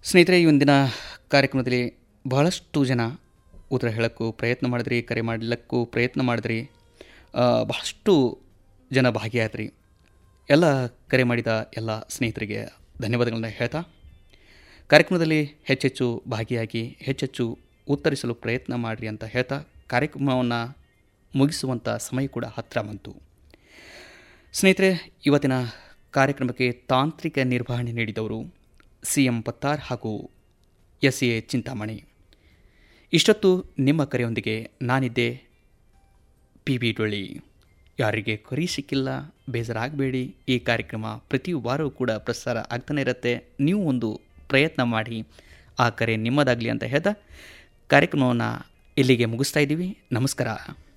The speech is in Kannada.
ಸ್ನೇಹಿತರೆ ಈ ಒಂದಿನ ಕಾರ್ಯಕ್ರಮದಲ್ಲಿ ಬಹಳಷ್ಟು ಜನ ಉತ್ತರ ಹೇಳೋಕ್ಕೂ ಪ್ರಯತ್ನ ಮಾಡಿದ್ರಿ ಕರೆ ಮಾಡಲಿಕ್ಕೂ ಪ್ರಯತ್ನ ಮಾಡಿದ್ರಿ ಆ, ಬಹಳಷ್ಟು ಜನ ಭಾಗಿಯಾದ್ರಿ ಎಲ್ಲ ಕರೆ ಮಾಡಿದ ಎಲ್ಲ ಸ್ನೇಹಿತರಿಗೆ ಧನ್ಯವಾದಗಳನ್ನ ಹೇಳ್ತಾ ಕಾರ್ಯಕ್ರಮದಲ್ಲಿ ಹೆಚ್ಚೆಚ್ಚು ಭಾಗಿಯಾಗಿ ಹೆಚ್ಚೆಚ್ಚು ಉತ್ತರಿಸಲು ಪ್ರಯತ್ನ ಮಾಡಿರಿ ಅಂತ ಹೇಳ್ತಾ ಕಾರ್ಯಕ್ರಮವನ್ನು ಮುಗಿಸುವಂಥ ಸಮಯ ಕೂಡ ಹತ್ತಿರ ಬಂತು ಸ್ನೇಹಿತರೆ ಇವತ್ತಿನ ಕಾರ್ಯಕ್ರಮಕ್ಕೆ ತಾಂತ್ರಿಕ ನಿರ್ವಹಣೆ ನೀಡಿದವರು ಸಿ ಎಂ ಪತ್ತಾರ್ ಹಾಗೂ ಎಸ್ ಎ ಚಿಂತಾಮಣಿ ಇಷ್ಟೊತ್ತು ನಿಮ್ಮ ಕರೆಯೊಂದಿಗೆ ನಾನಿದ್ದೆ ಪಿ ಬಿ ಡೊಳ್ಳಿ ಯಾರಿಗೆ ಕರಿ ಸಿಕ್ಕಿಲ್ಲ ಬೇಜಾರಾಗಬೇಡಿ ಈ ಕಾರ್ಯಕ್ರಮ ಪ್ರತಿ ವಾರವೂ ಕೂಡ ಪ್ರಸಾರ ಆಗ್ತಾನೆ ಇರುತ್ತೆ ನೀವು ಒಂದು ಪ್ರಯತ್ನ ಮಾಡಿ ಆ ಕರೆ ನಿಮ್ಮದಾಗಲಿ ಅಂತ ಹೇಳ್ತಾ ಕಾರ್ಯಕ್ರಮವನ್ನು ಇಲ್ಲಿಗೆ ಮುಗಿಸ್ತಾ ಇದ್ದೀವಿ ನಮಸ್ಕಾರ